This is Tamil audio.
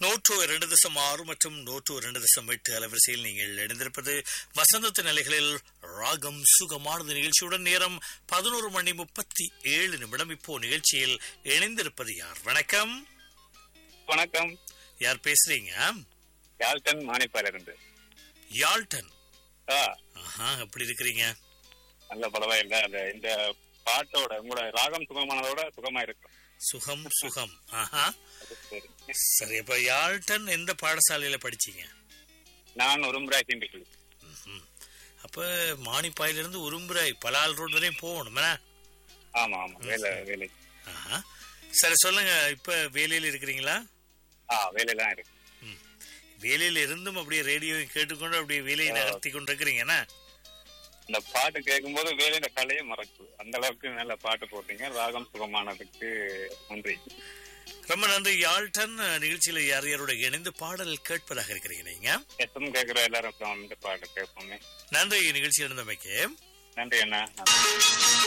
நூற்று இரண்டு தசம் ஆறு மற்றும் நூற்று இரண்டு தசம் எட்டு அலைவரிசையில் நீங்கள் இணைந்திருப்பது வசந்தத்து நிலைகளில் ராகம் சுகமானது நிகழ்ச்சியுடன் நேரம் பதினோரு மணி முப்பத்தி ஏழு நிமிடம் இப்போ நிகழ்ச்சியில் இணைந்திருப்பது யார் வணக்கம் வணக்கம் யார் பேசுறீங்க யாழ்டன் மானிப்பால இருந்து யால்டன் ஆ ஆஹா எப்படி இருக்கிறீங்க நல்ல பலவா இல்ல அந்த இந்த பாட்டோட உங்களோட ராகம் சுகமானதோட சுகமா இருக்கும் சுகம் சுகம் ஆஹா அது சரி சரி அப்ப யாழ்டன் எந்த பாடசாலையில படிச்சீங்க நான் ஒரு முறை சிந்திக்கல ம்ஹும். அப்ப மானிப்பாயிலிருந்து உரும்புராய் பலால் ரோடு வரையும் போகணும் என்ன? ஆமா ஆமா வேலை வேலை ஆஹா. சரி சொல்லுங்க இப்ப வேலையில இருக்கிறீங்களா ஆ வேலை தான் இருக்கு ம். வேலையில இருந்தும் அப்படியே ரேடியோவை கேட்டுக்கொண்டு அப்படியே வேலையை நகர்த்தி கொண்டு இருக்கிறீங்கன்னா இந்த பாட்டு கேட்கும்போது வேலையில கலையை மறக்கு அந்த அளவுக்கு நல்ல பாட்டு போட்டீங்க ராகம் சுகமானதுக்கு நன்றி ரொம்ப நன்றி யாழ்டன் நிகழ்ச்சியில யார் யாரோட இணைந்து பாடல் கேட்பதாக இருக்கிறீங்க நீங்க எத்தனும் கேட்கிற எல்லாரும் இந்த பாட்டு கேட்போமே நன்றி நிகழ்ச்சி இருந்தமைக்கு நன்றி அண்ணா நன்றி